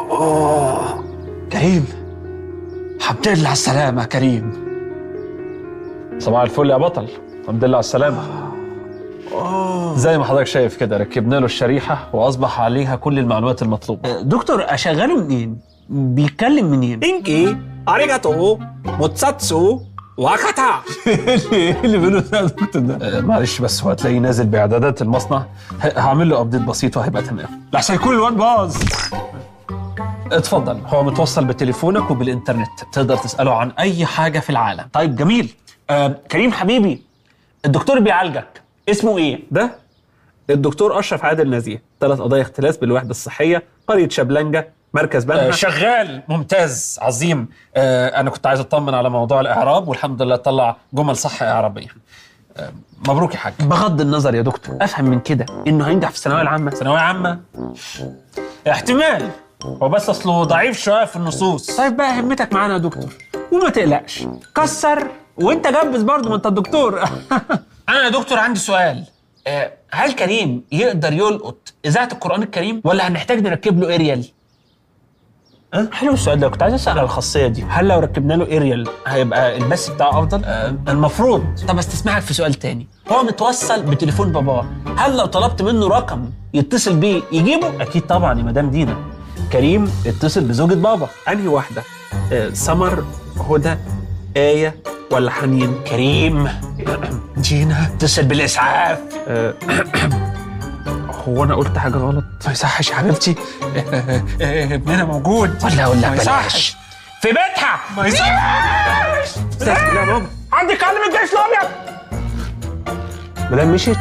أوه. كريم الحمد لله على السلامة يا كريم صباح الفل يا بطل الحمد لله على السلامة زي ما حضرتك شايف كده ركبنا له الشريحة وأصبح عليها كل المعلومات المطلوبة دكتور أشغله منين؟ بيتكلم منين؟ إنكي أريغاتو موتساتسو واكاتا ايه اللي بيقوله ده يا دكتور ده؟ معلش بس هو هتلاقيه نازل باعدادات المصنع ه- هعمل له ابديت بسيط وهيبقى تمام لحسن يكون الواد باظ اتفضل هو متوصل بتليفونك وبالانترنت تقدر تساله عن اي حاجه في العالم طيب جميل آه كريم حبيبي الدكتور بيعالجك اسمه ايه؟ ده الدكتور أشرف عادل نزيه ثلاث قضايا اختلاس بالوحدة الصحية قرية شبلنجة مركز آه بنها شغال ممتاز عظيم آه انا كنت عايز اطمن على موضوع الاعراب والحمد لله طلع جمل صح اعرابيه آه مبروك يا حاج بغض النظر يا دكتور افهم من كده انه هينجح في الثانويه العامه ثانويه عامه احتمال هو بس اصله ضعيف شويه في النصوص طيب بقى همتك معانا يا دكتور وما تقلقش كسر وانت جبس برضه ما انت الدكتور انا يا دكتور عندي سؤال آه، هل كريم يقدر يلقط اذاعه القران الكريم ولا هنحتاج نركب له اريال أه؟ حلو السؤال ده كنت عايز اسال على الخاصيه دي هل لو ركبنا له اريال هيبقى البث بتاعه افضل آه المفروض طب استسمعك في سؤال تاني هو متوصل بتليفون باباه هل لو طلبت منه رقم يتصل بيه يجيبه اكيد طبعا يا مدام دينا كريم اتصل بزوجة بابا أنهي واحدة آه، سمر هدى آية ولا حنين كريم دينا اتصل بالاسعاف آه، هو أنا قلت حاجة غلط ما يصحش يا حبيبتي ابننا موجود ولا اقول لك بلاش في بيتها ما يصحش لا بابا عندي كلمة الجيش الابيض مدام مشيت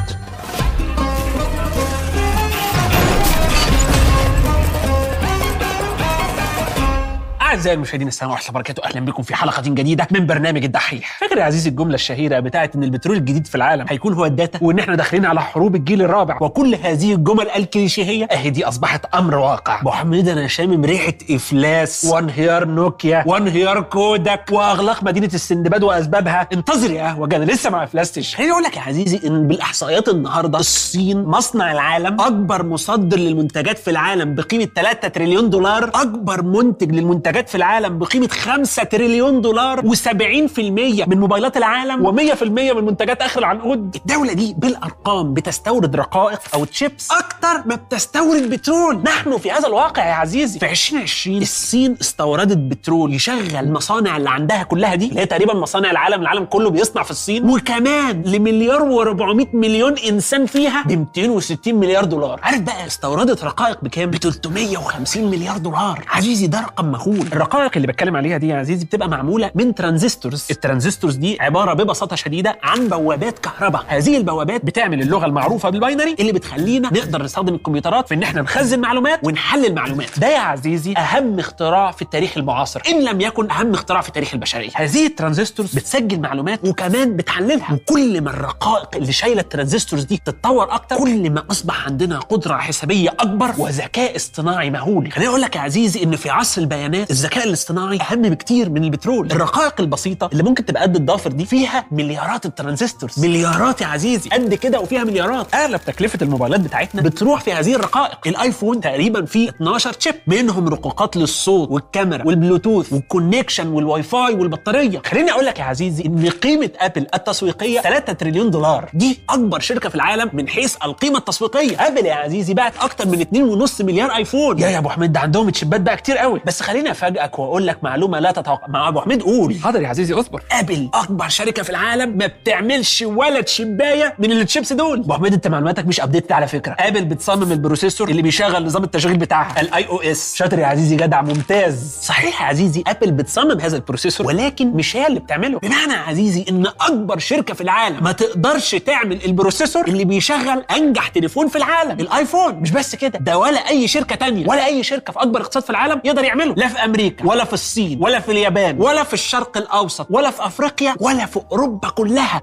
أعزائي المشاهدين السلام ورحمة الله وبركاته أهلا بكم في حلقة جديدة من برنامج الدحيح فاكر يا عزيزي الجملة الشهيرة بتاعت إن البترول الجديد في العالم هيكون هو الداتا وإن إحنا داخلين على حروب الجيل الرابع وكل هذه الجمل الكليشيهية أهي دي أصبحت أمر واقع محمد أنا شامم ريحة إفلاس وانهيار نوكيا وانهيار كودك وأغلاق مدينة السندباد وأسبابها انتظر يا قهوة أنا لسه ما أفلستش خليني أقول لك يا عزيزي إن بالإحصائيات النهاردة الصين مصنع العالم أكبر مصدر للمنتجات في العالم بقيمة 3 تريليون دولار أكبر منتج للمنتجات في العالم بقيمة 5 تريليون دولار و70% من موبايلات العالم و100% من منتجات آخر العنقود الدولة دي بالأرقام بتستورد رقائق أو تشيبس أكتر ما بتستورد بترول نحن في هذا الواقع يا عزيزي في 2020 الصين استوردت بترول يشغل المصانع اللي عندها كلها دي اللي هي تقريبا مصانع العالم العالم كله بيصنع في الصين وكمان لمليار و400 مليون انسان فيها ب 260 مليار دولار عارف بقى استوردت رقائق بكام ب 350 مليار دولار عزيزي ده رقم مهول الرقائق اللي بتكلم عليها دي يا عزيزي بتبقى معموله من ترانزستورز الترانزستورز دي عباره ببساطه شديده عن بوابات كهرباء هذه البوابات بتعمل اللغه المعروفه بالباينري اللي بتخلينا نقدر نستخدم الكمبيوترات في ان احنا نخزن معلومات ونحلل معلومات ده يا عزيزي اهم اختراع في التاريخ المعاصر ان لم يكن اهم اختراع في تاريخ البشريه هذه الترانزستورز بتسجل معلومات وكمان بتحللها وكل ما الرقائق اللي شايله الترانزستورز دي تتطور اكتر كل ما اصبح عندنا قدره حسابيه اكبر وذكاء اصطناعي مهول خليني اقول لك يا عزيزي ان في عصر البيانات الذكاء الاصطناعي اهم بكتير من البترول الرقائق البسيطه اللي ممكن تبقى قد الضافر دي فيها مليارات الترانزستورز مليارات يا عزيزي قد كده وفيها مليارات اغلب تكلفه الموبايلات بتاعتنا بتروح في هذه الرقائق الايفون تقريبا فيه 12 شيب منهم رقاقات للصوت والكاميرا والبلوتوث والكونكشن والواي فاي والبطاريه خليني اقول لك يا عزيزي ان قيمه ابل التسويقيه 3 تريليون دولار دي اكبر شركه في العالم من حيث القيمه التسويقيه ابل يا عزيزي باعت اكتر من 2.5 مليار ايفون يا يا ابو حميد ده عندهم تشيبات بقى كتير قوي بس خليني افاجئك واقول لك معلومه لا تتوقع مع ابو حميد قول حاضر يا عزيزي اصبر ابل اكبر شركه في العالم ما بتعملش ولا تشبايه من التشيبس دول ابو حميد انت معلوماتك مش ابديت على فكره ابل بتصمم البروسيسور اللي بيشغل نظام التشغيل بتاعها الاي او اس شاطر يا عزيزي جدع ممتاز صحيح يا عزيزي ابل بتصمم هذا البروسيسور ولكن مش هي اللي بتعمله بمعنى يا عزيزي ان اكبر شركه في العالم ما تقدرش تعمل البروسيسور اللي بيشغل انجح تليفون في العالم الايفون مش بس كده ده ولا اي شركه تانية ولا اي شركه في اكبر اقتصاد في العالم يقدر يعمله لا في امريكا ولا في الصين ولا في اليابان ولا في الشرق الاوسط ولا في افريقيا ولا في اوروبا كلها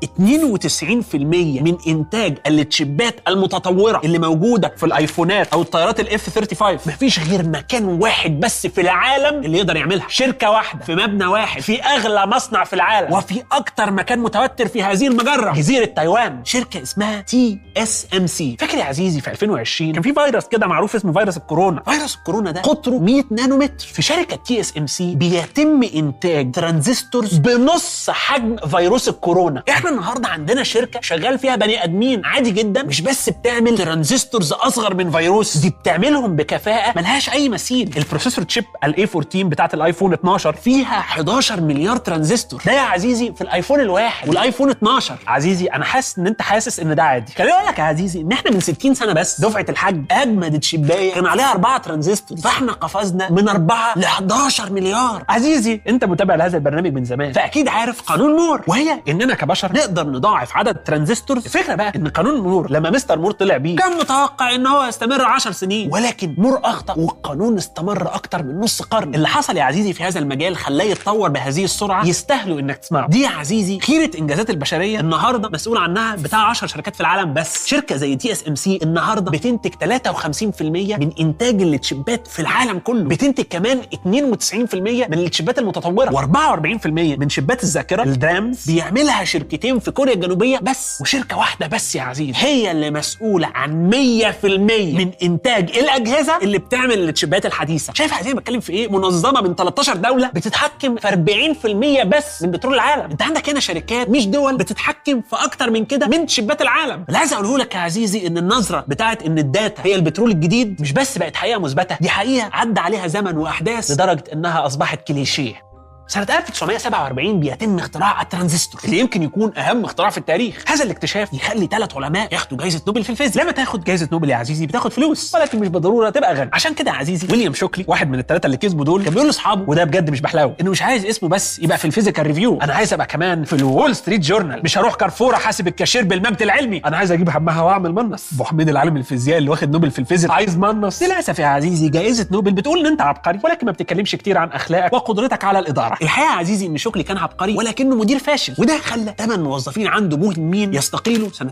92% من انتاج التشيبات المتطوره اللي موجوده في الايفونات او الطيارات الاف 35 مفيش غير مكان واحد بس في العالم اللي يقدر يعملها شركه واحده في مبنى واحد في اغلى مصنع في العالم وفي اكتر مكان متوتر في هذه المجره جزيره تايوان شركه اسمها تي اس ام سي فاكر يا عزيزي في 2020 كان في فيروس كده معروف اسمه فيروس الكورونا فيروس الكورونا ده قطره 100 نانومتر في شركه تي اس ام سي بيتم انتاج ترانزستورز بنص حجم فيروس الكورونا احنا النهارده عندنا شركه شغال فيها بني ادمين عادي جدا مش بس بتعمل ترانزستورز اصغر من فيروس دي بتعملهم بكفاءه ملهاش اي مثيل البروسيسور تشيب الاي 14 بتاعت الايفون 12 فيها 11 مليار ترانزستور ده يا عزيزي في الايفون الواحد والايفون 12 عزيزي انا حاسس ان انت حاسس ان ده عادي خليني اقول لك يا عزيزي ان احنا من 60 سنه بس دفعه الحج اجمد تشيبايه كان عليها 4 ترانزستور فاحنا قفزنا من 4 ل 11 مليار عزيزي انت متابع لهذا البرنامج من زمان فاكيد عارف قانون مور وهي اننا كبشر نقدر نضاعف عدد الترانزستورز الفكره بقى ان قانون مور لما مستر مور طلع بيه كان متوقع ان هو يستمر 10 سنين ولكن مور اخطا والقانون استمر اكتر من نص قرن اللي حصل يا عزيزي في هذا المجال خلاه يتطور بهذه السرعه يستاهلوا انك تسمعه دي يا عزيزي خيره انجازات البشريه النهارده مسؤول عنها بتاع 10 شركات في العالم بس شركه زي تي اس ام سي النهارده بتنتج 53% من انتاج التشيبات في العالم كله بتنتج كمان 92% من التشيبات المتطوره و44% من شيبات الذاكره الدرامز بيعملها شركتين في كوريا الجنوبيه بس وشركه واحده بس يا عزيزي هي اللي مسؤوله عن 100% من انتاج الاجهزه اللي بتعمل التشيبات الحديثه شايف عزيزي بتكلم في ايه منظمه من 13 دوله بتتحكم في 40% بس من بترول العالم انت عندك هنا شركات مش دول بتتحكم في اكتر من كده من تشيبات العالم اللي عايز اقوله لك يا عزيزي ان النظره بتاعت ان الداتا هي البترول الجديد مش بس بقت حقيقه مثبته دي حقيقه عدى عليها زمن واحداث لدرجه انها اصبحت كليشيه سنة 1947 بيتم اختراع الترانزستور اللي يمكن يكون أهم اختراع في التاريخ، هذا الاكتشاف يخلي ثلاث علماء ياخدوا جائزة نوبل في الفيزياء، لما تاخد جائزة نوبل يا عزيزي بتاخد فلوس، ولكن مش بالضرورة تبقى غني، عشان كده يا عزيزي ويليام شوكلي واحد من الثلاثة اللي كسبوا دول كان بيقول لاصحابه وده بجد مش بحلاوه، إنه مش عايز اسمه بس يبقى في الفيزيكال ريفيو، أنا عايز أبقى كمان في الوول ستريت جورنال، مش هروح كارفور أحاسب الكاشير بالمجد العلمي، أنا عايز أجيب همها وأعمل منص، أبو حميد العالم الفيزيائي اللي واخد نوبل في الفيزياء عايز منص، للأسف يا عزيزي جائزة نوبل بتقول إن أنت عبقري ولكن ما بتتكلمش كتير عن أخلاقك وقدرتك على الإدارة، الحقيقة يا عزيزي إن شوكلي كان عبقري ولكنه مدير فاشل وده خلى ثمان موظفين عنده مهمين يستقيلوا سنه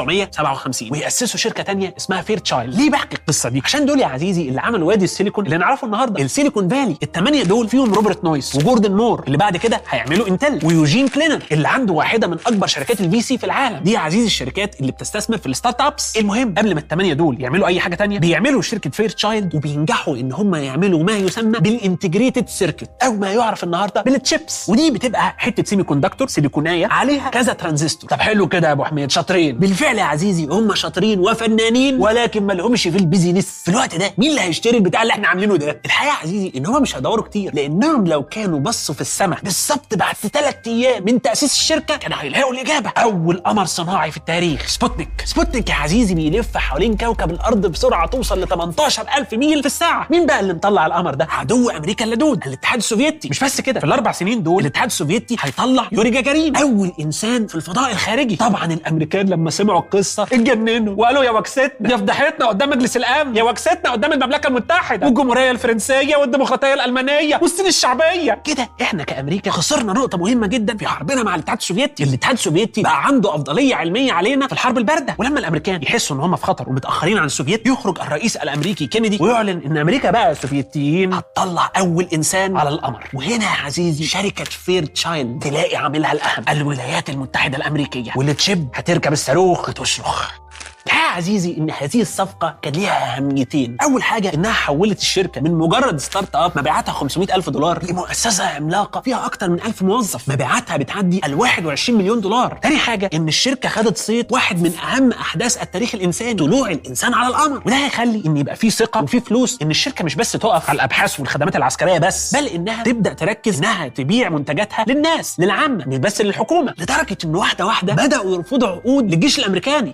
1957 ويأسسوا شركه تانية اسمها فير تشايلد ليه بحكي القصه دي عشان دول يا عزيزي اللي عملوا وادي السيليكون اللي نعرفه النهارده السيليكون فالي الثمانيه دول فيهم روبرت نويس وجوردن مور اللي بعد كده هيعملوا انتل ويوجين كلينر اللي عنده واحده من اكبر شركات الفي سي في العالم دي يا عزيزي الشركات اللي بتستثمر في الستارت ابس المهم قبل ما الثمانيه دول يعملوا اي حاجه تانية بيعملوا شركه فير تشايلد وبينجحوا ان هم يعملوا ما يسمى بالانتجريتد سيركت او ما يعرف النهارده بالتشيبس ودي بتبقى حته سيمي كوندكتور سيليكونيه عليها كذا ترانزستور طب حلو كده يا ابو حميد شاطرين بالفعل يا عزيزي هم شاطرين وفنانين ولكن ما لهمش في البيزنس في الوقت ده مين اللي هيشتري البتاع اللي احنا عاملينه ده الحقيقه يا عزيزي ان هم مش هيدوروا كتير لانهم لو كانوا بصوا في السماء بالظبط بعد ثلاث ايام من تاسيس الشركه كانوا هيلاقوا الاجابه اول قمر صناعي في التاريخ سبوتنيك سبوتنيك يا عزيزي بيلف حوالين كوكب الارض بسرعه توصل ل 18000 ميل في الساعه مين بقى اللي مطلع القمر ده عدو امريكا اللدود الاتحاد السوفيتي مش بس كده في الاربع سنين دول الاتحاد السوفيتي هيطلع يوري جاجارين اول انسان في الفضاء الخارجي طبعا الامريكان لما سمعوا القصه اتجننوا وقالوا يا وكستنا يا فضحتنا قدام مجلس الامن يا وكستنا قدام المملكه المتحده والجمهوريه الفرنسيه والديمقراطيه الالمانيه والصين الشعبيه كده احنا كامريكا خسرنا نقطه مهمه جدا في حربنا مع الاتحاد السوفيتي الاتحاد السوفيتي بقى عنده افضليه علميه علينا في الحرب البارده ولما الامريكان يحسوا ان هم في خطر ومتاخرين عن السوفيت يخرج الرئيس الامريكي كينيدي ويعلن ان امريكا بقى السوفيتيين هتطلع اول انسان على القمر وهنا يا عزيزي شركه فير تشايلد تلاقي عاملها الاهم الولايات المتحده الامريكيه واللي تشب هتركب الصاروخ وتصرخ الحقيقة يا عزيزي ان هذه الصفقه كان ليها اهميتين اول حاجه انها حولت الشركه من مجرد ستارت اب مبيعاتها 500 الف دولار لمؤسسه عملاقه فيها اكتر من 1000 موظف مبيعاتها بتعدي ال 21 مليون دولار تاني حاجه ان الشركه خدت صيت واحد من اهم احداث التاريخ الانساني طلوع الانسان على القمر وده هيخلي ان يبقى في ثقه وفي فلوس ان الشركه مش بس تقف على الابحاث والخدمات العسكريه بس بل انها تبدا تركز انها تبيع منتجاتها للناس للعامه مش بس للحكومه لدرجه ان واحده واحده بداوا يرفضوا عقود للجيش الامريكاني تاني في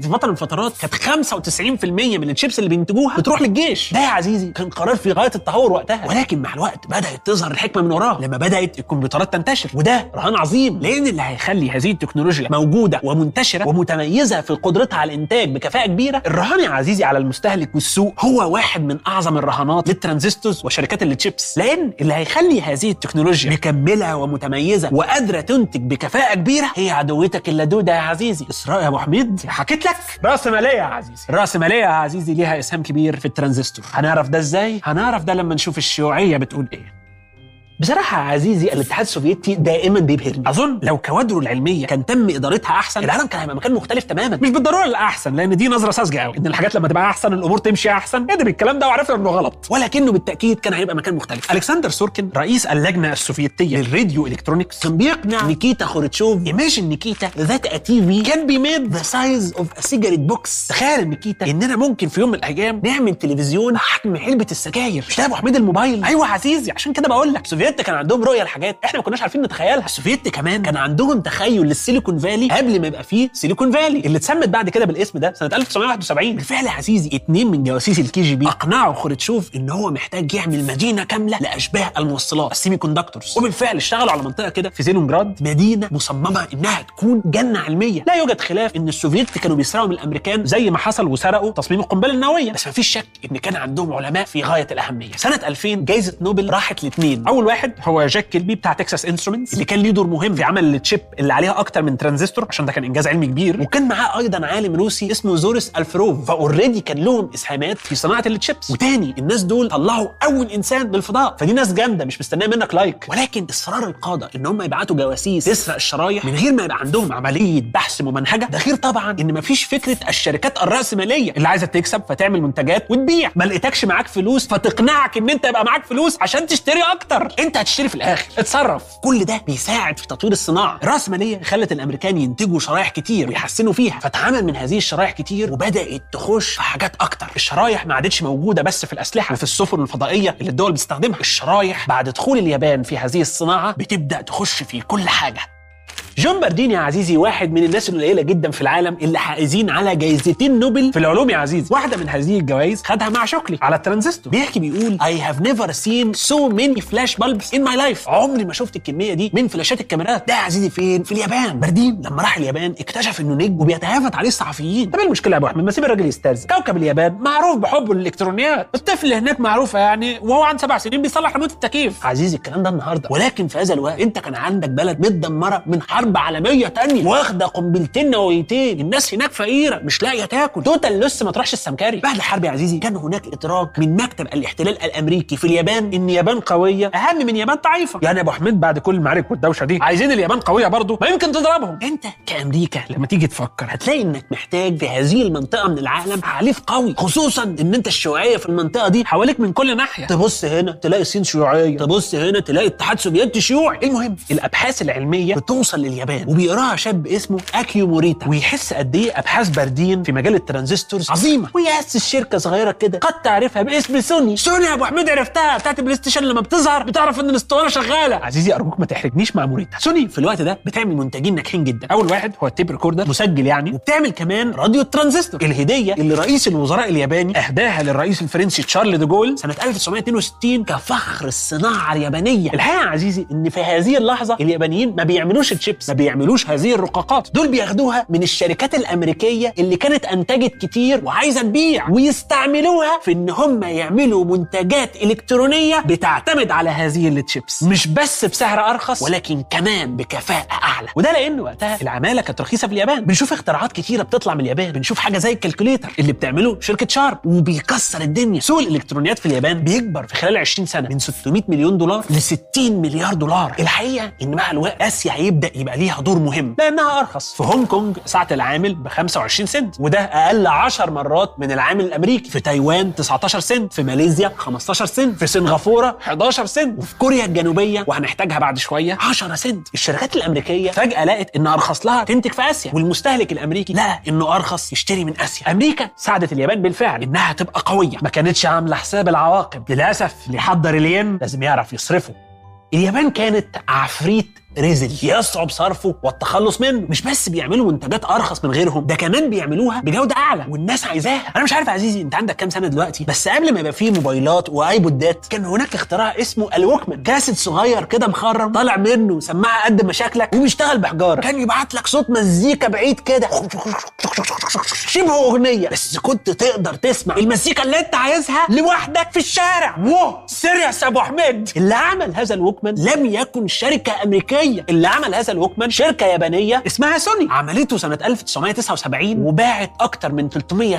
فتره من الفترات كانت 95% من الشيبس اللي بينتجوها بتروح للجيش ده يا عزيزي كان قرار في غايه التهور وقتها ولكن مع الوقت بدات تظهر الحكمه من وراه لما بدات الكمبيوترات تنتشر وده رهان عظيم لان اللي هيخلي هذه التكنولوجيا موجوده ومنتشره ومتميزه في قدرتها على الانتاج بكفاءه كبيره الرهان يا عزيزي على المستهلك والسوق هو واحد من اعظم الرهانات للترانزستورز وشركات التشيبس لان اللي هيخلي هذه التكنولوجيا مكمله ومتميزه وقادره تنتج بكفاءه كبيره هي عدوتك اللدوده يا عزيزي اسراء يا ابو حميد حكيت لك راس ماليه يا عزيزي راس ماليه يا عزيزي ليها اسهام كبير في الترانزستور هنعرف ده ازاي هنعرف ده لما نشوف الشيوعيه بتقول ايه بصراحة يا عزيزي الاتحاد السوفيتي دائما بيبهرني، أظن لو كوادره العلمية كان تم إدارتها أحسن، العالم كان هيبقى مكان مختلف تماما، مش بالضرورة الأحسن لأن دي نظرة ساذجة قوي، إن الحاجات لما تبقى أحسن الأمور تمشي أحسن، قدر الكلام ده وعرفنا إنه غلط، ولكنه بالتأكيد كان هيبقى مكان مختلف. ألكسندر سوركن رئيس اللجنة السوفيتية للراديو إلكترونيكس كان بيقنع نيكيتا خورتشوف ايماجن نيكيتا ذات ا تي في كان بي ميد ذا سايز اوف ا سيجاريت بوكس تخيل نيكيتا اننا ممكن في يوم من الايام نعمل تلفزيون حجم علبه السجاير مش ده يا ابو حميد الموبايل ايوه يا عزيزي عشان كده بقول لك السوفيت كان عندهم رؤيه لحاجات احنا ما كناش عارفين نتخيلها السوفيت كمان كان عندهم تخيل للسيليكون فالي قبل ما يبقى فيه سيليكون فالي اللي اتسمت بعد كده بالاسم ده سنه 1971 بالفعل يا عزيزي اتنين من جواسيس الكي جي بي اقنعوا خورتشوف ان هو محتاج يعمل مدينه كامله لاشباه الموصلات السيمي كوندكتورز وبالفعل اشتغلوا على منطقه كده في زينونجراد مدينه مصممه انها تكون جنه علميه لا يوجد خلاف ان السوفيت كانوا بيسرقوا من الامريكان زي ما حصل وسرقوا تصميم القنبله النوويه بس مفيش شك ان كان عندهم علماء في غايه الاهميه سنه 2000 جائزه نوبل راحت لاثنين اول واحد هو جاك كيلبي بتاع تكساس انسترومنتس اللي كان ليه دور مهم في عمل التشيب اللي عليها اكتر من ترانزستور عشان ده كان انجاز علمي كبير وكان معاه ايضا عالم روسي اسمه زوريس الفروف فاوريدي كان لهم اسهامات في صناعه التشيبس وتاني الناس دول طلعوا اول انسان للفضاء فدي ناس جامده مش مستنيه منك لايك ولكن اصرار القاده ان هم يبعتوا جواسيس تسرق الشرايح من غير ما يبقى عندهم عمليه بحث ممنهجه ده غير طبعا ان مفيش فكره الشركات الراسماليه اللي عايزه تكسب فتعمل منتجات وتبيع ما لقيتكش معاك فلوس فتقنعك ان انت يبقى معاك فلوس عشان تشتري اكتر انت هتشتري في الاخر اتصرف كل ده بيساعد في تطوير الصناعه الراسماليه خلت الامريكان ينتجوا شرايح كتير ويحسنوا فيها فتعمل من هذه الشرايح كتير وبدات تخش في حاجات اكتر الشرايح ما عادتش موجوده بس في الاسلحه وفي السفن الفضائيه اللي الدول بتستخدمها الشرايح بعد دخول اليابان في هذه الصناعه بتبدا تخش في كل حاجه جون باردين يا عزيزي واحد من الناس القليله جدا في العالم اللي حائزين على جايزتين نوبل في العلوم يا عزيزي واحده من هذه الجوائز خدها مع شوكلي على الترانزستور بيحكي بيقول I have never seen so many flash bulbs in my life عمري ما شفت الكميه دي من فلاشات الكاميرات ده يا عزيزي فين في اليابان باردين لما راح اليابان اكتشف انه نجم وبيتهافت عليه الصحفيين طب ايه المشكله يا ابو احمد ما سيب الراجل يسترزق كوكب اليابان معروف بحبه للالكترونيات الطفل اللي هناك معروفه يعني وهو عنده سبع سنين بيصلح ريموت التكييف عزيزي الكلام ده النهارده ولكن في هذا الوقت انت كان عندك بلد متدمره من حرب عالميه تانية واخده قنبلتين نوويتين الناس هناك فقيره مش لاقيه تاكل توتال لسه ما تروحش السمكري بعد الحرب يا عزيزي كان هناك ادراك من مكتب الاحتلال الامريكي في اليابان ان اليابان قويه اهم من يابان ضعيفه يعني يا ابو حميد بعد كل المعارك والدوشه دي عايزين اليابان قويه برضه ما يمكن تضربهم انت كامريكا لما تيجي تفكر هتلاقي انك محتاج في هذه المنطقه من العالم حليف قوي خصوصا ان انت الشيوعيه في المنطقه دي حواليك من كل ناحيه تبص هنا تلاقي الصين شيوعيه تبص هنا تلاقي الاتحاد سوفيتي شيوعي المهم الابحاث العلميه بتوصل لليابان وبيقراها شاب اسمه اكيو موريتا ويحس قد ايه ابحاث باردين في مجال الترانزستورز عظيمه ويأسس شركه صغيره كده قد تعرفها باسم سوني سوني يا ابو حميد عرفتها بتاعت البلاي ستيشن لما بتظهر بتعرف ان الاسطوانه شغاله عزيزي ارجوك ما تحرجنيش مع موريتا سوني في الوقت ده بتعمل منتجين ناجحين جدا اول واحد هو التيب ريكوردر مسجل يعني وبتعمل كمان راديو الترانزستور الهديه اللي رئيس الوزراء الياباني اهداها للرئيس الفرنسي تشارل دي جول سنه 1962 كفخر الصناعه اليابانيه الحقيقه يا عزيزي ان في هذه اللحظه اليابانيين ما بيعملوش الشيبس ما بيعملوش هذه الرقاقات دول بياخدوها من الشركات الامريكيه اللي كانت انتجت كتير وعايزه تبيع ويستعملوها في ان هم يعملوا منتجات الكترونيه بتعتمد على هذه التشيبس مش بس بسعر ارخص ولكن كمان بكفاءه اعلى وده لان وقتها العماله كانت رخيصه في اليابان بنشوف اختراعات كتيره بتطلع من اليابان بنشوف حاجه زي الكالكوليتر اللي بتعمله شركه شارب وبيكسر الدنيا سوق الالكترونيات في اليابان بيكبر في خلال 20 سنه من 600 مليون دولار ل 60 مليار دولار الحقيقه ان مع الوقت اسيا هيبدا يبقى ليها دور مهم لانها ارخص في هونج كونج ساعه العامل ب 25 سنت وده اقل 10 مرات من العامل الامريكي في تايوان 19 سنت في ماليزيا 15 سنت في سنغافوره 11 سنت وفي كوريا الجنوبيه وهنحتاجها بعد شويه 10 سنت الشركات الامريكيه فجاه لقت ان ارخص لها تنتج في اسيا والمستهلك الامريكي لقى انه ارخص يشتري من اسيا امريكا ساعدت اليابان بالفعل انها تبقى قويه ما كانتش عامله حساب العواقب للاسف اللي يحضر الين لازم يعرف يصرفه اليابان كانت عفريت رزل يصعب صرفه والتخلص منه مش بس بيعملوا منتجات ارخص من غيرهم ده كمان بيعملوها بجوده اعلى والناس عايزاها انا مش عارف يا عزيزي انت عندك كام سنه دلوقتي بس قبل ما يبقى فيه موبايلات وايبودات كان هناك اختراع اسمه الوكمان كاسيت صغير كده مخرم طالع منه سماعه قد مشاكلك وبيشتغل بحجاره كان يبعت لك صوت مزيكا بعيد كده شبه اغنيه بس كنت تقدر تسمع المزيكا اللي انت عايزها لوحدك في الشارع واو سيريس يا ابو حميد اللي عمل هذا الوكمان لم يكن شركه امريكيه اللي عمل هذا الوكمان شركه يابانيه اسمها سوني عملته سنه 1979 وباعت اكتر من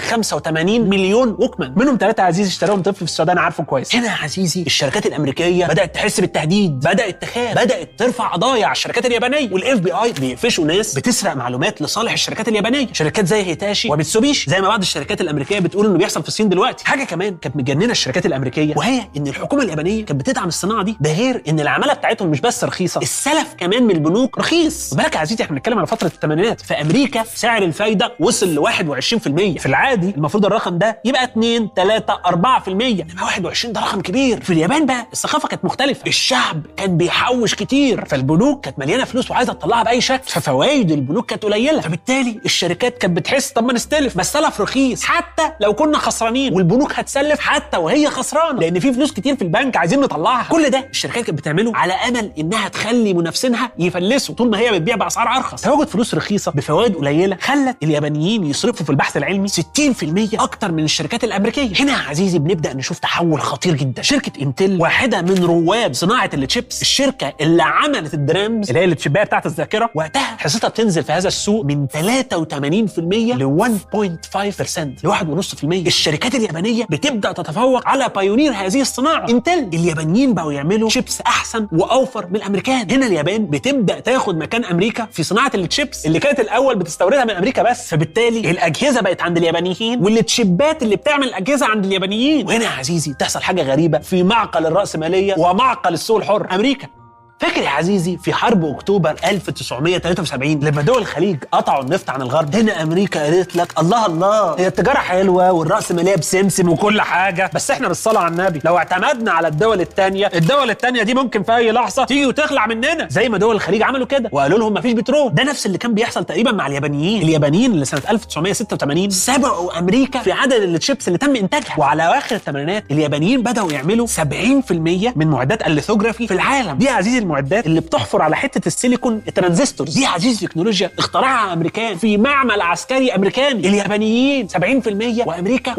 385 مليون ووكمان منهم ثلاثه عزيزي اشتراهم طفل في السودان عارفه كويس هنا يا عزيزي الشركات الامريكيه بدات تحس بالتهديد بدات تخاف بدات ترفع قضايا على الشركات اليابانيه والاف بي اي بيقفشوا ناس بتسرق معلومات لصالح الشركات اليابانيه شركات زي هيتاشي وميتسوبيشي زي ما بعض الشركات الامريكيه بتقول انه بيحصل في الصين دلوقتي حاجه كمان كانت مجننه الشركات الامريكيه وهي ان الحكومه اليابانيه كانت بتدعم الصناعه دي ده غير ان العماله بتاعتهم مش بس رخيصه السلف كمان من البنوك رخيص خد بالك يا عزيزي احنا بنتكلم على فتره الثمانينات في امريكا سعر الفايده وصل ل 21% في العادي المفروض الرقم ده يبقى 2 3 4% انما 21 ده رقم كبير في اليابان بقى الثقافه كانت مختلفه الشعب كان بيحوش كتير فالبنوك كانت مليانه فلوس وعايزه تطلعها باي شكل ففوائد البنوك كانت قليله فبالتالي الشركات كانت بتحس طب ما نستلف بس سلف رخيص حتى لو كنا خسرانين والبنوك هتسلف حتى وهي خسرانه لان في فلوس كتير في البنك عايزين نطلعها كل ده الشركات كانت بتعمله على امل انها تخلي منافسينها يفلسوا طول ما هي بتبيع باسعار ارخص تواجد فلوس رخيصه بفوائد قليله خلت اليابانيين يصرفوا في البحث العلمي 60% اكتر من الشركات الامريكيه هنا يا عزيزي بنبدا نشوف تحول خطير جدا شركه انتل واحده من رواد صناعه التشيبس الشركه اللي عملت الدرامز اللي هي التشيبايه بتاعت الذاكره وقتها حصتها بتنزل في هذا السوق من 83% ل 1.5% ل 1.5% الشركات اليابانيه بتبدا تتفوق على بايونير هذه الصناعه انتل اليابانيين بقوا يعملوا شيبس احسن واوفر من الامريكان هنا اليابان بتبدا تاخد مكان امريكا في صناعه التشيبس اللي كانت الاول بتستوردها من امريكا بس فبالتالي الاجهزه بقت عند اليابانيين والتشيبات اللي بتعمل الاجهزه عند اليابانيين وهنا يا عزيزي تحصل حاجه غريبه في معقل الراسماليه ومعقل السوق الحر امريكا فاكر يا عزيزي في حرب اكتوبر 1973 لما دول الخليج قطعوا النفط عن الغرب هنا امريكا قالت لك الله الله هي التجاره حلوه والراسماليه بسمسم وكل حاجه بس احنا بالصلاه على النبي لو اعتمدنا على الدول الثانيه الدول الثانيه دي ممكن في اي لحظه تيجي وتخلع مننا زي ما دول الخليج عملوا كده وقالوا لهم مفيش بترول ده نفس اللي كان بيحصل تقريبا مع اليابانيين اليابانيين اللي سنه 1986 سبقوا امريكا في عدد التشيبس اللي تم انتاجها وعلى اواخر الثمانينات اليابانيين بداوا يعملوا 70% من معدات الليثوجرافي في العالم دي يا عزيزي المعدات اللي بتحفر على حته السيليكون الترانزستورز دي يا عزيزي تكنولوجيا اخترعها امريكان في معمل عسكري امريكاني اليابانيين 70% وامريكا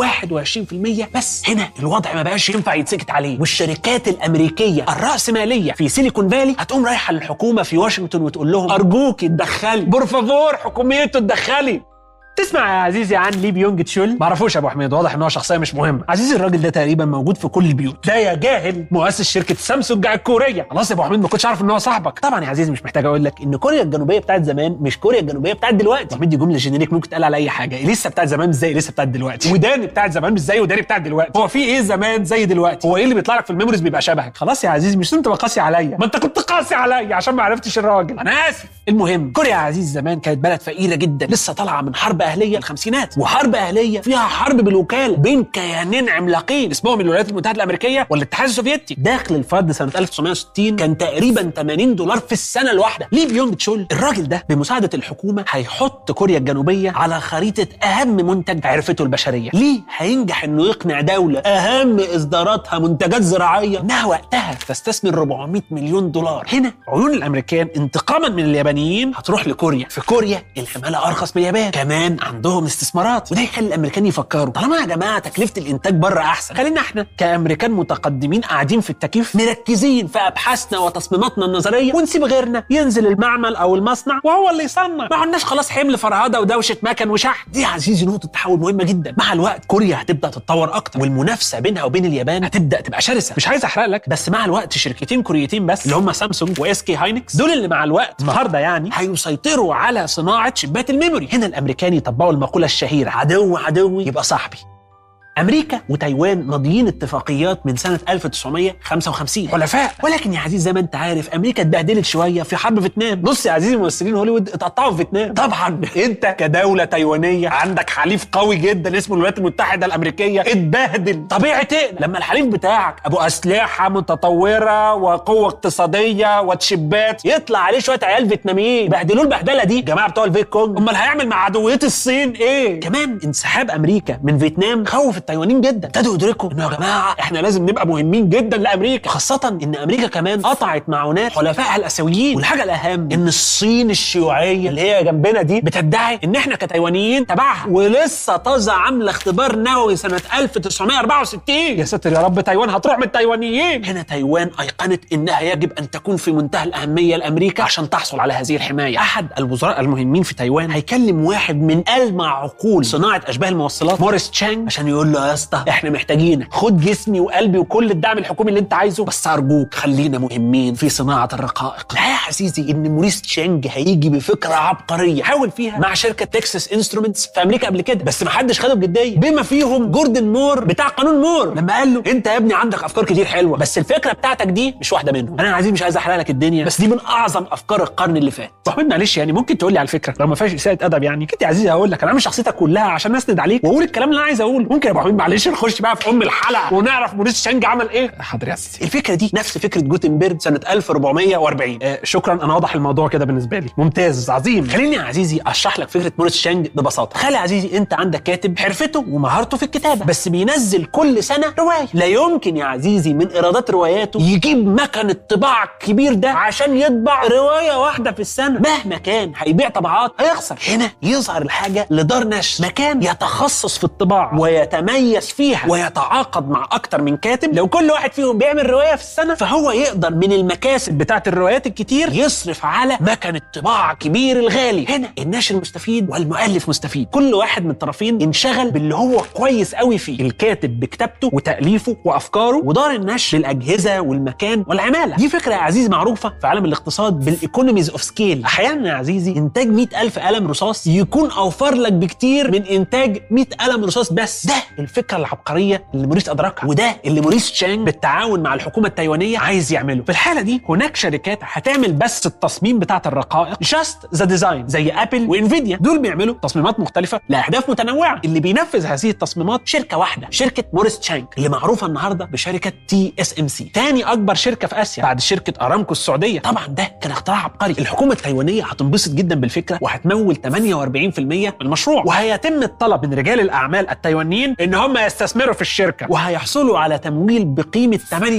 21% بس هنا الوضع ما بقاش ينفع يتسكت عليه والشركات الامريكيه الراسماليه في سيليكون فالي هتقوم رايحه للحكومه في واشنطن وتقول لهم ارجوك اتدخلي بورفافور حكوميته اتدخلي تسمع يا عزيزي عن لي بيونج تشول ما اعرفوش يا ابو حميد واضح ان هو شخصيه مش مهمه عزيزي الراجل ده تقريبا موجود في كل البيوت ده يا جاهل مؤسس شركه سامسونج الكوريه خلاص يا ابو حميد ما كنتش عارف ان هو صاحبك طبعا يا عزيزي مش محتاج اقول لك ان كوريا الجنوبيه بتاعت زمان مش كوريا الجنوبيه بتاعت دلوقتي ابو حميد دي جمله جينيريك ممكن تقال على اي حاجه لسه بتاعت زمان مش زي لسه بتاعت دلوقتي وداني بتاعت زمان مش زي وداني بتاعت دلوقتي هو في ايه زمان زي دلوقتي هو ايه اللي بيطلع لك في الميموريز بيبقى شبهك خلاص يا عزيزي مش انت قاسي عليا ما انت كنت قاسي عليا عشان ما عرفتش الراجل انا اسف المهم كوريا يا عزيزي زمان كانت بلد فقيره جدا لسه طالعه من حرب اهليه الخمسينات وحرب اهليه فيها حرب بالوكاله بين كيانين عملاقين اسمهم الولايات المتحده الامريكيه والاتحاد السوفيتي داخل الفرد سنه 1960 كان تقريبا 80 دولار في السنه الواحده ليه بيونج تشول الراجل ده بمساعده الحكومه هيحط كوريا الجنوبيه على خريطه اهم منتج عرفته البشريه ليه هينجح انه يقنع دوله اهم اصداراتها منتجات زراعيه انها وقتها تستثمر 400 مليون دولار هنا عيون الامريكان انتقاما من اليابانيين هتروح لكوريا في كوريا العماله ارخص من اليابان كمان عندهم استثمارات وده يخلي الامريكان يفكروا طالما يا جماعه تكلفه الانتاج بره احسن خلينا احنا كامريكان متقدمين قاعدين في التكييف مركزين في ابحاثنا وتصميماتنا النظريه ونسيب غيرنا ينزل المعمل او المصنع وهو اللي يصنع ما عندناش خلاص حمل فرهده ودوشه مكن وشحن دي يا عزيزي نقطه تحول مهمه جدا مع الوقت كوريا هتبدا تتطور اكتر والمنافسه بينها وبين اليابان هتبدا تبقى شرسه مش عايز احرق لك بس مع الوقت شركتين كوريتين بس اللي هم سامسونج واس كي هاينكس دول اللي مع الوقت النهارده يعني هيسيطروا على صناعه شبات الميموري هنا الامريكان يطبقوا المقوله الشهيره عدو عدوي يبقى صاحبي امريكا وتايوان ماضيين اتفاقيات من سنه 1955 حلفاء ولكن يا عزيز زي ما انت عارف امريكا اتبهدلت شويه في حرب فيتنام نص يا عزيزي ممثلين هوليوود اتقطعوا في فيتنام طبعا انت كدوله تايوانيه عندك حليف قوي جدا اسمه الولايات المتحده الامريكيه اتبهدل طبيعي تقلق لما الحليف بتاعك ابو اسلحه متطوره وقوه اقتصاديه وتشيبات يطلع عليه شويه عيال فيتناميين بهدلوه البهدله دي جماعه بتوع الفيت كونج امال هيعمل مع عدويه الصين ايه كمان انسحاب امريكا من فيتنام خوف التايوانيين جدا ابتدوا يدركوا انه يا جماعه احنا لازم نبقى مهمين جدا لامريكا خاصه ان امريكا كمان قطعت معونات حلفائها الاسيويين والحاجه الاهم ان الصين الشيوعيه اللي هي جنبنا دي بتدعي ان احنا كتايوانيين تبعها ولسه طازه عامله اختبار نووي سنه 1964 يا ساتر يا رب تايوان هتروح من التايوانيين هنا تايوان ايقنت انها يجب ان تكون في منتهى الاهميه لامريكا عشان تحصل على هذه الحمايه احد الوزراء المهمين في تايوان هيكلم واحد من المع عقول صناعه اشباه الموصلات موريس تشانج عشان يقول له يا اسطى احنا محتاجينك خد جسمي وقلبي وكل الدعم الحكومي اللي انت عايزه بس ارجوك خلينا مهمين في صناعه الرقائق لا يا عزيزي ان موريس تشانج هيجي بفكره عبقريه حاول فيها مع شركه تكساس انسترومنتس في امريكا قبل كده بس ما حدش خده بجديه بما فيهم جوردن مور بتاع قانون مور لما قال له انت يا ابني عندك افكار كتير حلوه بس الفكره بتاعتك دي مش واحده منهم انا يا عزيزي مش عايز احرق لك الدنيا بس دي من اعظم افكار القرن اللي فات محمد معلش يعني ممكن تقول لي على الفكره لو ما فيهاش اساءه ادب يعني كنت يا عزيزي هقول لك انا عامل شخصيتك كلها عشان اسند عليك واقول الكلام اللي انا عايز اقوله ممكن يا ابو حميد معلش نخش بقى في ام الحلقه ونعرف موريس شانج عمل ايه حاضر يا عزيزي الفكره دي نفس فكره جوتنبرج سنه 1440 آه شكرا انا واضح الموضوع كده بالنسبه لي ممتاز عظيم خليني يا عزيزي اشرح لك فكره موريس شانج ببساطه خلي يا عزيزي انت عندك كاتب حرفته ومهارته في الكتابه بس بينزل كل سنه روايه لا يمكن يا عزيزي من ايرادات رواياته يجيب مكن الطباعه الكبير ده عشان يطبع روايه واحده في السنه مهما كان هيبيع طبعات هيخسر هنا يظهر الحاجه لدار نشر مكان يتخصص في الطباعه ويتميز فيها ويتعاقد مع اكتر من كاتب لو كل واحد فيهم بيعمل روايه في السنه فهو يقدر من المكاسب بتاعه الروايات الكتير يصرف على مكن الطباعه كبير الغالي هنا الناشر مستفيد والمؤلف مستفيد كل واحد من الطرفين انشغل باللي هو كويس قوي فيه الكاتب بكتابته وتاليفه وافكاره ودار النشر بالاجهزه والمكان والعماله دي فكره يا عزيزي معروفه في عالم الاقتصاد بالايكونوميز اوف سكيل احيانا يا عزيزي انتاج 100000 قلم رصاص يكون اوفر لك بكتير من انتاج 100 قلم رصاص بس ده الفكره العبقريه اللي موريس ادركها وده اللي موريس تشانج بالتعاون مع الحكومه التايوانيه عايز يعمله في الحاله دي هناك شركات هتعمل بس التصميم بتاعه الرقائق جاست ذا ديزاين زي ابل وانفيديا دول بيعملوا تصميمات مختلفه لاهداف متنوعه اللي بينفذ هذه التصميمات شركه واحده شركه موريس تشانج اللي معروفه النهارده بشركه تي اس ام سي تاني اكبر شركه في اسيا بعد شركه ارامكو السعوديه طبعا ده كان اختراع عبقري الحكومه التايوانيه هتنبسط جدا بالفكره وهتمول 48% من المشروع وهيتم الطلب من رجال الاعمال التايوانيين ان هم يستثمروا في الشركه وهيحصلوا على تمويل بقيمه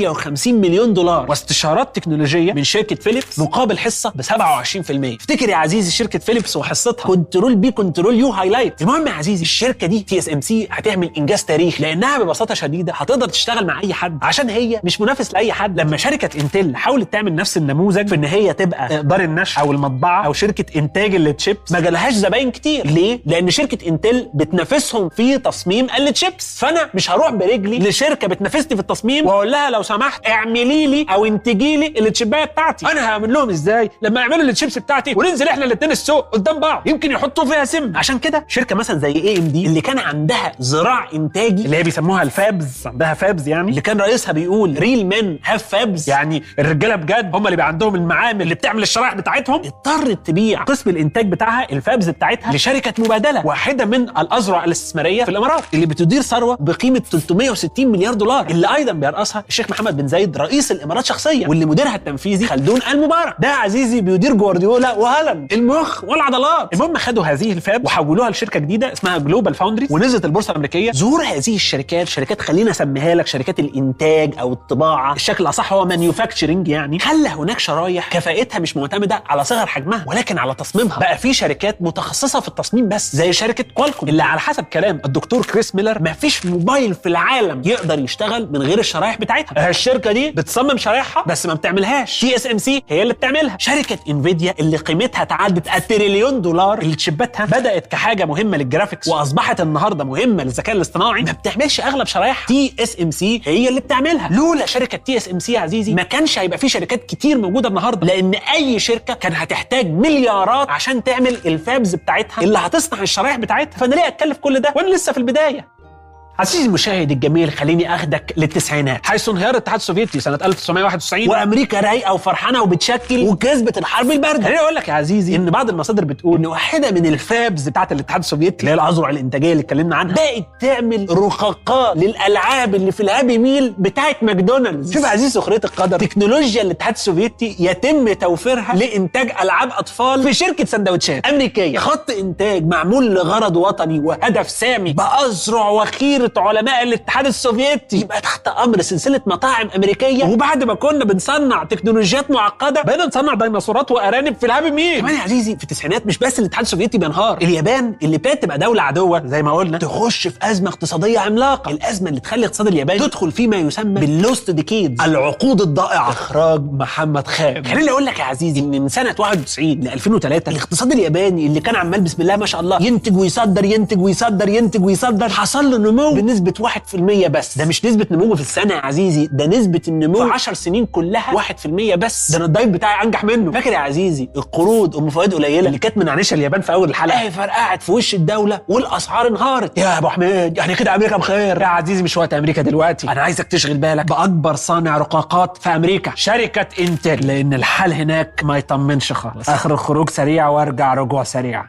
58 مليون دولار واستشارات تكنولوجيه من شركه فيليبس مقابل حصه ب 27% افتكر يا عزيزي شركه فيليبس وحصتها كنترول بي كنترول يو هايلايت المهم يا عزيزي الشركه دي تي اس ام سي هتعمل انجاز تاريخي لانها ببساطه شديده هتقدر تشتغل مع اي حد عشان هي مش منافس لاي حد لما شركه انتل حاولت تعمل نفس النموذج في ان هي تبقى دار النشر او المطبعه او شركه انتاج التشيبس ما جالهاش زباين كتير ليه لان شركه انتل بتنافسهم في تصميم التشيبس فانا مش هروح برجلي لشركه بتنافسني في التصميم واقول لها لو سمحت اعملي لي او انتجي لي التشيبايه بتاعتي انا هعمل لهم ازاي لما يعملوا التشيبس بتاعتي وننزل احنا الاثنين السوق قدام بعض يمكن يحطوا فيها سم عشان كده شركه مثلا زي اي ام دي اللي كان عندها ذراع انتاجي اللي هي بيسموها الفابز عندها فابز يعني اللي كان رئيسها بيقول ريل مان هاف فابز يعني الرجاله بجد هم اللي بقى عندهم المعامل اللي بتعمل الشرائح بتاعتهم اضطرت تبيع قسم الانتاج بتاعها الفابز بتاعتها لشركه مبادله واحده من الاذرع الاستثماريه في الامارات اللي بتدير ثروه بقيمه 360 مليار دولار اللي ايضا بيرأسها الشيخ محمد بن زايد رئيس الامارات شخصيا واللي مديرها التنفيذي خلدون المبارك ده يا عزيزي بيدير جوارديولا وهالاند المخ والعضلات المهم خدوا هذه الفاب وحولوها لشركه جديده اسمها جلوبال فاوندري ونزلت البورصه الامريكيه ظهور هذه الشركات شركات خلينا اسميها لك شركات الانتاج او الطباعه الشكل الاصح هو مانيفاكتشرنج يعني خلى هناك شرايح كفاءتها مش معتمده على صغر حجمها ولكن على تصميمها بقى في شركات متخصصه في التصميم بس زي شركه كوالكوم اللي على حسب كلام الدكتور كريس ميلر ما فيش موبايل في العالم يقدر يشتغل من غير الشرايح بتاعتها الشركه دي بتصمم شرايحها بس ما بتعملهاش تي اس ام سي هي اللي بتعملها شركه انفيديا اللي قيمتها تعدت التريليون دولار اللي تشيباتها بدات كحاجه مهمه للجرافيكس واصبحت النهارده مهمه للذكاء الاصطناعي ما بتعملش اغلب شرايح تي اس ام سي هي اللي بتعملها لولا شركه تي اس ام سي يا عزيزي ما كانش هيبقى في شركات كتير موجوده النهارده لان اي شركه كان هتحتاج مليارات عشان تعمل الفابز بتاعتها اللي هتصنع الشرايح بتاعتها فانا ليه اتكلف كل ده وانا لسه في البدايه عزيزي المشاهد الجميل خليني اخدك للتسعينات حيث انهيار الاتحاد السوفيتي سنه 1991 وامريكا رايقه وفرحانه وبتشكل وكسبت الحرب البارده خليني اقول لك يا عزيزي ان بعض المصادر بتقول ان واحده من الفابز بتاعت الاتحاد السوفيتي اللي هي الاذرع الانتاجيه اللي اتكلمنا عنها بقت تعمل رقاقات للالعاب اللي في الهابي ميل بتاعت ماكدونالدز شوف يا عزيزي سخريه القدر تكنولوجيا الاتحاد السوفيتي يتم توفيرها لانتاج العاب اطفال في شركه سندوتشات امريكيه خط انتاج معمول لغرض وطني وهدف سامي باذرع وخيره علماء الاتحاد السوفيتي يبقى تحت امر سلسله مطاعم امريكيه وبعد ما كنا بنصنع تكنولوجيات معقده بقينا نصنع ديناصورات وارانب في الهابي ميل كمان يا عزيزي في التسعينات مش بس الاتحاد السوفيتي بينهار اليابان اللي كانت تبقى دوله عدوه زي ما قلنا تخش في ازمه اقتصاديه عملاقه الازمه اللي تخلي اقتصاد اليابان تدخل فيما يسمى باللوست ديكيدز العقود الضائعه اخراج محمد خان خليني اقول لك يا عزيزي ان من سنه 91 ل 2003 الاقتصاد الياباني اللي كان عمال بسم الله ما شاء الله ينتج ويصدر ينتج ويصدر ينتج ويصدر حصل له نمو بنسبه 1% بس ده مش نسبه نمو في السنه يا عزيزي ده نسبه النمو في 10 سنين كلها 1% بس ده انا الدايت بتاعي انجح منه فاكر يا عزيزي القروض ام فوائد قليله اللي كانت منعنشه اليابان في اول الحلقه اهي فرقعت في وش الدوله والاسعار انهارت يا ابو حميد يعني كده امريكا بخير يا عزيزي مش وقت امريكا دلوقتي انا عايزك تشغل بالك باكبر صانع رقاقات في امريكا شركه انتل لان الحال هناك ما يطمنش خالص اخر الخروج سريع وارجع رجوع سريع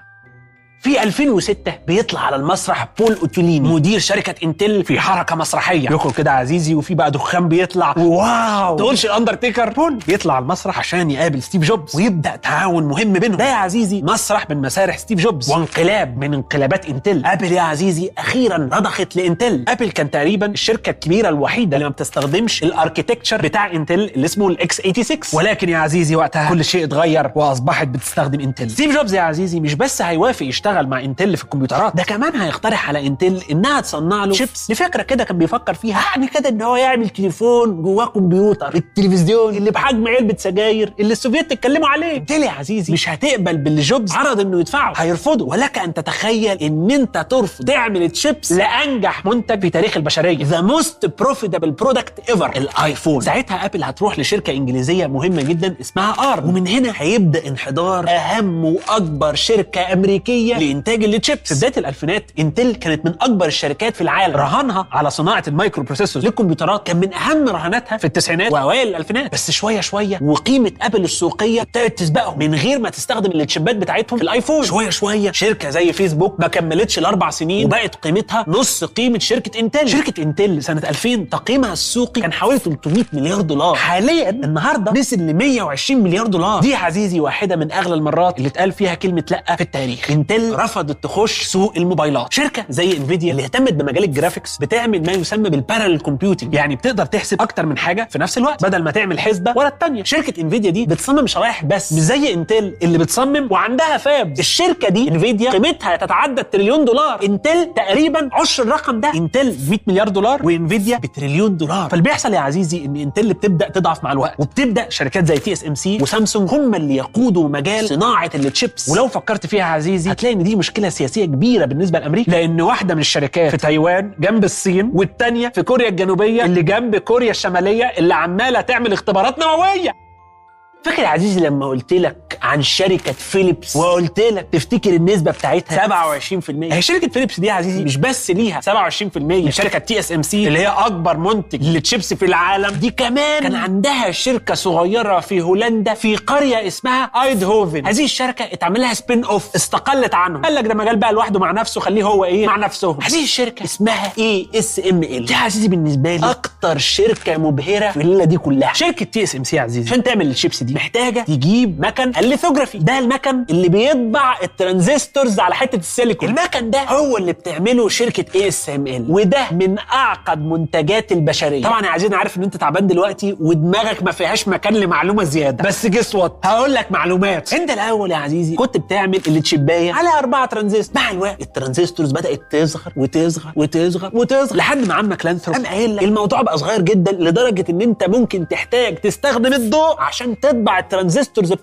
في 2006 بيطلع على المسرح بول اوتوليني مدير شركه انتل في حركه مسرحيه يخرج كده عزيزي وفي بقى دخان بيطلع واو تقولش الاندرتيكر بول بيطلع على المسرح عشان يقابل ستيف جوبز ويبدا تعاون مهم بينهم ده يا عزيزي مسرح من مسارح ستيف جوبز وانقلاب من انقلابات انتل ابل يا عزيزي اخيرا رضخت لانتل ابل كان تقريبا الشركه الكبيره الوحيده اللي ما بتستخدمش الاركيتكتشر بتاع انتل اللي اسمه الاكس 86 ولكن يا عزيزي وقتها كل شيء اتغير واصبحت بتستخدم انتل ستيف جوبز يا عزيزي مش بس هيوافق يشتغل مع انتل في الكمبيوترات ده كمان هيقترح على انتل انها تصنع له شيبس لفكره كده كان بيفكر فيها يعني كده ان هو يعمل تليفون جواه كمبيوتر التلفزيون اللي بحجم علبه سجاير اللي السوفيت اتكلموا عليه انتل يا عزيزي مش هتقبل باللي جوبز عرض انه يدفعه هيرفضه ولك ان تتخيل ان انت ترفض تعمل تشيبس لانجح منتج في تاريخ البشريه ذا موست بروفيتابل برودكت ايفر الايفون ساعتها ابل هتروح لشركه انجليزيه مهمه جدا اسمها ارم ومن هنا هيبدا انحدار اهم واكبر شركه امريكيه لانتاج التشيبس في بدايه الالفينات انتل كانت من اكبر الشركات في العالم رهانها على صناعه المايكرو بروسيسورز للكمبيوترات كان من اهم رهاناتها في التسعينات واوائل الالفينات بس شويه شويه وقيمه ابل السوقيه ابتدت تسبقهم من غير ما تستخدم التشيبات بتاعتهم في الايفون شويه شويه شركه زي فيسبوك ما كملتش الاربع سنين وبقت قيمتها نص قيمه شركه انتل شركه انتل سنه 2000 تقييمها السوقي كان حوالي 300 مليار دولار حاليا النهارده نزل ل 120 مليار دولار دي يا عزيزي واحده من اغلى المرات اللي اتقال فيها كلمه لا في التاريخ انتل رفضت تخش سوق الموبايلات شركه زي انفيديا اللي اهتمت بمجال الجرافيكس بتعمل ما يسمى بالبارالل كومبيوتنج يعني بتقدر تحسب اكتر من حاجه في نفس الوقت بدل ما تعمل حسبه ورا الثانيه شركه انفيديا دي بتصمم شرايح بس مش زي انتل اللي بتصمم وعندها فاب الشركه دي انفيديا قيمتها تتعدى التريليون دولار انتل تقريبا عشر الرقم ده انتل 100 مليار دولار وانفيديا بتريليون دولار فاللي بيحصل يا عزيزي ان انتل بتبدا تضعف مع الوقت وبتبدا شركات زي تي اس ام سي وسامسونج هم اللي يقودوا مجال صناعه التشيبس ولو فكرت فيها يا عزيزي هتلاقي ان دي مشكله سياسيه كبيره بالنسبه لامريكا لان واحده من الشركات في تايوان جنب الصين والثانيه في كوريا الجنوبيه اللي جنب كوريا الشماليه اللي عماله تعمل اختبارات نوويه فاكر يا عزيزي لما قلت لك عن شركه فيليبس وقلت لك تفتكر النسبه بتاعتها 27% هي شركه فيليبس دي يا عزيزي مش بس ليها 27% من شركه تي اس ام سي اللي هي اكبر منتج للتشيبس في العالم دي كمان كان عندها شركه صغيره في هولندا في قريه اسمها ايدهوفن هذه الشركه اتعمل لها سبين اوف استقلت عنهم قال لك ده مجال بقى لوحده مع نفسه خليه هو ايه مع نفسهم هذه الشركه اسمها اي اس ام ال دي يا عزيزي بالنسبه لي اكتر شركه مبهره في الليله دي كلها شركه تي اس ام سي يا عزيزي عشان تعمل الشيبس دي محتاجه تجيب مكن الليثوجرافي ده المكن اللي بيطبع الترانزستورز على حته السيليكون المكن ده هو اللي بتعمله شركه اي اس ام ال وده من اعقد منتجات البشريه طبعا يا عزيزي انا عارف ان انت تعبان دلوقتي ودماغك ما فيهاش مكان لمعلومه زياده بس جس وات هقول لك معلومات انت الاول يا عزيزي كنت بتعمل التشيبايه على اربعه ترانزستور مع الوقت الترانزستورز بدات تصغر وتصغر وتصغر وتصغر لحد ما عمك لانثروب قام قايل لك الموضوع بقى صغير جدا لدرجه ان انت ممكن تحتاج تستخدم الضوء عشان تطبع الترانزستورز بتاعتك على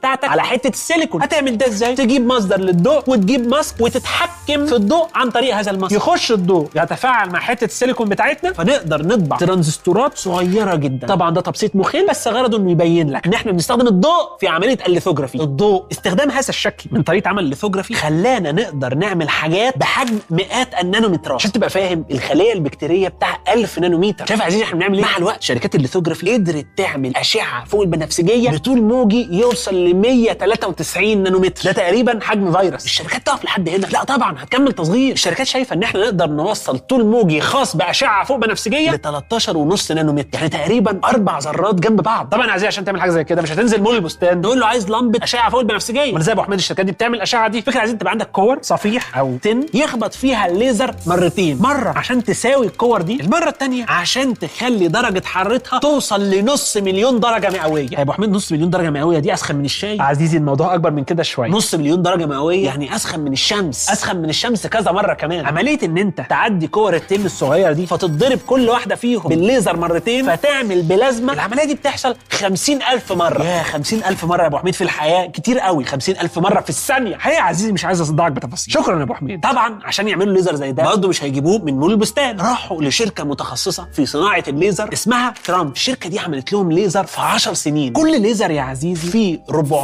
حته السيليكون هتعمل ده ازاي تجيب مصدر للضوء وتجيب ماسك وتتحكم في الضوء عن طريق هذا الماسك يخش الضوء يتفاعل مع حته السيليكون بتاعتنا فنقدر نطبع ترانزستورات صغيره جدا طبعا ده تبسيط مخل بس غرضه انه يبين لك ان احنا بنستخدم الضوء في عمليه الليثوجرافي الضوء استخدام هذا الشكل من طريقه عمل الليثوجرافي خلانا نقدر نعمل حاجات بحجم مئات النانومترات عشان تبقى فاهم الخليه البكتيريه بتاع 1000 نانومتر شايف يا عزيزي احنا بنعمل ايه مع الوقت شركات الليثوجرافي قدرت تعمل اشعه فوق البنفسجيه بطول موجي يوصل ل 193 نانومتر ده تقريبا حجم فيروس الشركات تقف لحد هنا لا طبعا هتكمل تصغير الشركات شايفه ان احنا نقدر نوصل طول موجي خاص باشعه فوق بنفسجيه ل 13 ونص نانومتر يعني تقريبا اربع ذرات جنب بعض طبعا يا عزيزي عشان تعمل حاجه زي كده مش هتنزل مول البستان تقول له عايز لمبه اشعه فوق البنفسجيه وانا زي ابو حميد الشركات دي بتعمل الاشعه دي فكره عايزين تبقى عندك كور صفيح او تن يخبط فيها الليزر مرتين مره عشان تساوي الكور دي المره الثانيه عشان تخلي درجه حرارتها توصل لنص مليون درجه مئويه يا ابو حميد نص مليون درجه مئويه دي اسخن من الشاي عزيزي الموضوع اكبر من كده شويه نص مليون درجه مئويه يعني اسخن من الشمس اسخن من الشمس كذا مره كمان عمليه ان انت تعدي كور التن الصغيره دي فتضرب كل واحده فيهم بالليزر مرتين فتعمل بلازما العمليه دي بتحصل 50000 مره يا 50000 مره يا ابو حميد في الحياه كتير قوي 50000 مره في الثانيه الحقيقه يا عزيزي مش عايز اصدعك بتفاصيل شكرا يا ابو حميد طبعا عشان يعملوا ليزر زي ده برضه مش هيجيبوه من مول البستان راحوا لشركه متخصصه في صناعه الليزر اسمها ترامب الشركه دي عملت لهم ليزر في 10 سنين كل ليزر يا عزيزي فيه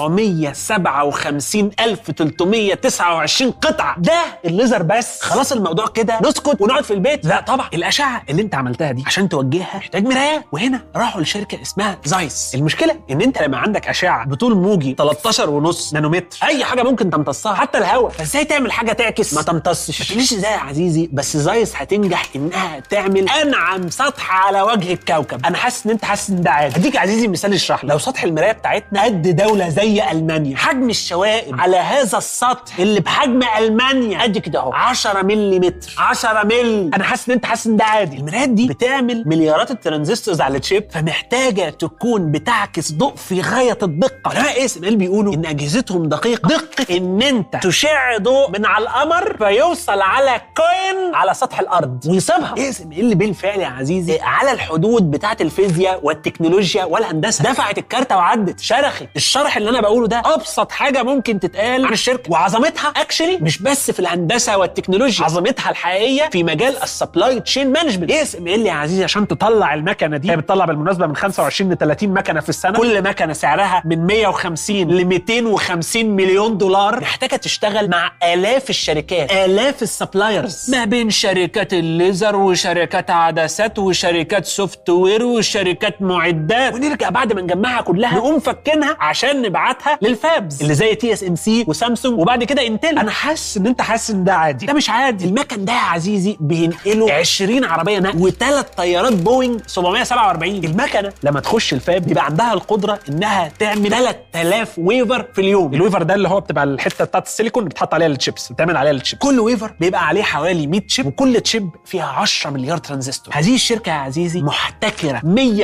457329 قطعه ده الليزر بس خلاص الموضوع كده نسكت ونقعد في البيت لا طبعا الاشعه اللي انت عملتها دي عشان توجهها محتاج مرايات وهنا راحوا لشركه اسمها زايس المشكله ان انت لما عندك اشعه بطول موجي 13 ونص نانومتر اي حاجه ممكن تمتصها حتى الهواء فازاي تعمل حاجه تعكس ما تمتصش ما تقوليش ازاي يا عزيزي بس زايس هتنجح انها تعمل انعم سطح على وجه الكوكب انا حاسس ان انت حاسس ان ده عادي اديك يا عزيزي مثال اشرح لك. لو سطح المرايه بتاعتنا قد دوله زي المانيا حجم الشوائب على هذا السطح اللي بحجم المانيا قد كده اهو 10 ملم 10 مل انا حاسس ان انت حاسس ان ده عادي المرايات دي بتعمل مليارات الترانزستورز على الشيب فمحتاجه تكون بتعكس ضوء في غايه الدقه علماء اس ام ال بيقولوا ان اجهزتهم دقيقه دقه ان انت تشع ضوء من على القمر فيوصل على كوين على سطح الارض ويصيبها اس ام ال بالفعل يا عزيزي على الحدود بتاعه الفيزياء والتكنولوجيا والهندسه دفعت الكارته وعدت شرخت الشرح اللي انا بقوله ده ابسط حاجه ممكن تتقال عن الشركه وعظمتها اكشلي مش بس في الهندسه والتكنولوجيا عظمتها الحقيقيه في مجال السبلاي تشين مانجمنت اس ام ال يا عزيزي عشان تطلع المكنه دي هي بتطلع بالمناسبه من 25 ل 30 مكنه في السنه كل مكنه سعرها من 150 ل 250 مليون دولار محتاجه تشتغل مع الاف الشركات الاف السبلايرز ما بين شركات الليزر وشركات عدسات وشركات سوفت وير وشركات معدات ونرجع بعد ما نجمعها كلها نقوم فكنها عشان نبعتها للفابز اللي زي تي اس ام سي وسامسونج وبعد كده انتل انا حاسس ان انت حاسس ان ده عادي ده مش عادي المكن ده يا عزيزي بينقلوا 20 عربيه نقل وثلاث طيارات بوينج 747 المكنه لما تخش الفاب بيبقى عندها القدره انها تعمل 3000 ويفر في اليوم الويفر ده اللي هو بتبقى الحته بتاعت السيليكون اللي بتحط عليها الشيبس بتعمل عليها الشيبس كل ويفر بيبقى عليه حوالي 100 شيب وكل تشيب فيها 10 مليار ترانزستور هذه الشركه يا عزيزي محتكره 100%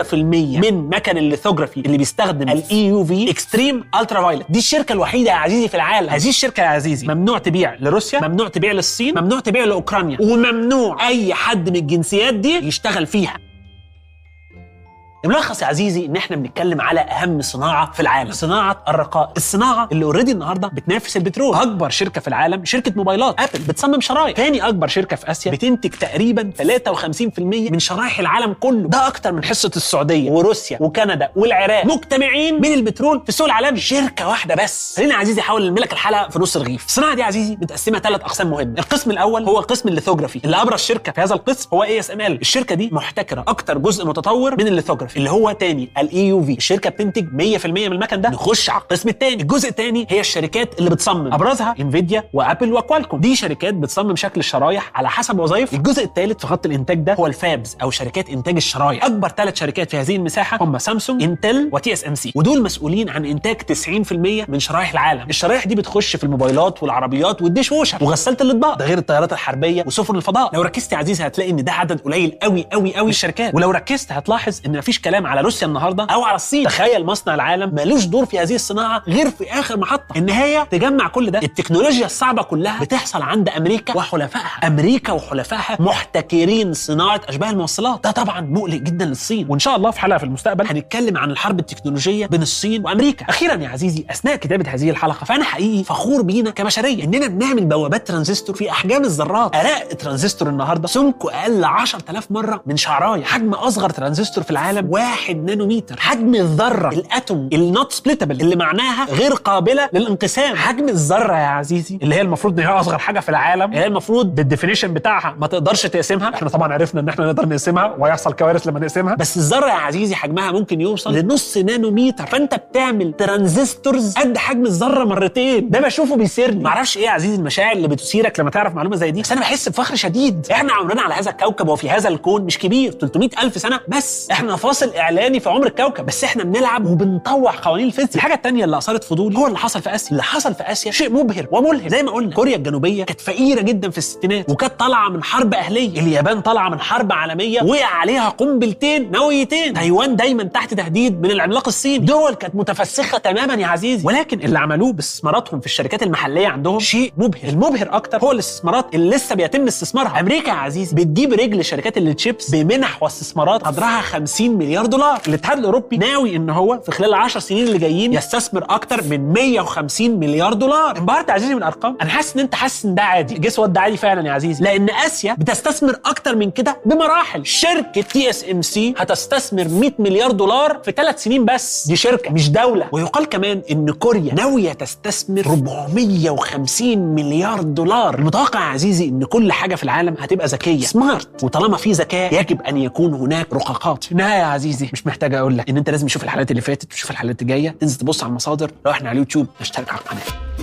من مكن الليثوجرافي اللي بيستخدم الاي يو في اكستريم الترا فايلت دي الشركه الوحيده يا عزيزي في العالم هذه الشركه يا عزيزي ممنوع تبيع لروسيا ممنوع تبيع للصين ممنوع تبيع لاوكرانيا وممنوع اي حد من الجنسيات دي يشتغل فيها الملخص يا عزيزي ان احنا بنتكلم على اهم صناعه في العالم صناعه الرقائق الصناعه اللي اوريدي النهارده بتنافس البترول اكبر شركه في العالم شركه موبايلات ابل بتصمم شرايح ثاني اكبر شركه في اسيا بتنتج تقريبا 53% من شرايح العالم كله ده اكتر من حصه السعوديه وروسيا وكندا والعراق مجتمعين من البترول في السوق العالمي شركه واحده بس خلينا يا عزيزي احاول نلملك الحلقه في نص رغيف الصناعه دي يا عزيزي متقسمه ثلاث اقسام مهمه القسم الاول هو قسم الليثوجرافي اللي ابرز شركه في هذا القسم هو اي اس ام ال الشركه دي محتكره اكتر جزء متطور من الليثوجرافي اللي هو تاني الاي يو في الشركه بتنتج 100% من المكن ده نخش على القسم الثاني الجزء الثاني هي الشركات اللي بتصمم ابرزها انفيديا وابل وكوالكوم دي شركات بتصمم شكل الشرايح على حسب وظائف الجزء الثالث في خط الانتاج ده هو الفابز او شركات انتاج الشرايح اكبر ثلاث شركات في هذه المساحه هم سامسونج انتل وتي اس ام سي ودول مسؤولين عن انتاج 90% من شرايح العالم الشرايح دي بتخش في الموبايلات والعربيات والديش ووشر وغساله الاطباق ده غير الطيارات الحربيه وسفن الفضاء لو ركزت يا عزيزي هتلاقي ان ده عدد قليل قوي قوي قوي الشركات ولو ركزت هتلاحظ ان مفيش كلام على روسيا النهارده او على الصين تخيل مصنع العالم ملوش دور في هذه الصناعه غير في اخر محطه ان هي تجمع كل ده التكنولوجيا الصعبه كلها بتحصل عند امريكا وحلفائها امريكا وحلفائها محتكرين صناعه اشباه الموصلات ده طبعا مقلق جدا للصين وان شاء الله في حلقه في المستقبل هنتكلم عن الحرب التكنولوجيه بين الصين وامريكا اخيرا يا عزيزي اثناء كتابه هذه الحلقه فانا حقيقي فخور بينا كبشريه اننا بنعمل بوابات ترانزستور في احجام الذرات اراء ترانزستور النهارده سمكه اقل 10000 مره من شعرايه حجم اصغر ترانزستور في العالم 1 نانومتر حجم الذره الاتوم النوت سبليتابل اللي معناها غير قابله للانقسام حجم الذره يا عزيزي اللي هي المفروض ان هي اصغر حاجه في العالم اللي هي المفروض بالديفينيشن بتاعها ما تقدرش تقسمها احنا طبعا عرفنا ان احنا نقدر نقسمها وهيحصل كوارث لما نقسمها بس الذره يا عزيزي حجمها ممكن يوصل لنص نانومتر فانت بتعمل ترانزستورز قد حجم الذره مرتين ده بشوفه بيسيرني معرفش ايه يا عزيزي المشاعر اللي بتثيرك لما تعرف معلومه زي دي بس انا بحس بفخر شديد احنا عمرنا على هذا الكوكب وفي هذا الكون مش كبير 300 الف سنه بس احنا فاصل اعلاني في عمر الكوكب بس احنا بنلعب وبنطوع قوانين الفيزياء الحاجه الثانيه اللي اثارت فضولي هو اللي حصل في اسيا اللي حصل في اسيا شيء مبهر وملهم زي ما قلنا كوريا الجنوبيه كانت فقيره جدا في الستينات وكانت طالعه من حرب اهليه اليابان طالعه من حرب عالميه وقع عليها قنبلتين نوويتين تايوان دايما تحت تهديد من العملاق الصيني دول كانت متفسخه تماما يا عزيزي ولكن اللي عملوه باستثماراتهم في الشركات المحليه عندهم شيء مبهر المبهر اكتر هو الاستثمارات اللي لسه بيتم استثمارها امريكا يا عزيزي بتجيب رجل شركات التشيبس بمنح واستثمارات قدرها 50 مليار دولار الاتحاد الاوروبي ناوي ان هو في خلال 10 سنين اللي جايين يستثمر اكتر من 150 مليار دولار انبهرت يا عزيزي من الارقام انا حاسس ان انت حاسس ان ده عادي جس وات ده عادي فعلا يا عزيزي لان اسيا بتستثمر اكتر من كده بمراحل شركه تي اس ام سي هتستثمر 100 مليار دولار في ثلاث سنين بس دي شركه مش دوله ويقال كمان ان كوريا ناويه تستثمر 450 مليار دولار المتوقع يا عزيزي ان كل حاجه في العالم هتبقى ذكيه سمارت وطالما في ذكاء يجب ان يكون هناك رقاقات في النهايه يا عزيزي مش محتاج اقول لك ان انت لازم تشوف الحلقات اللي فاتت وتشوف الحلقات الجايه تنزل تبص على المصادر لو احنا على اليوتيوب اشترك على القناه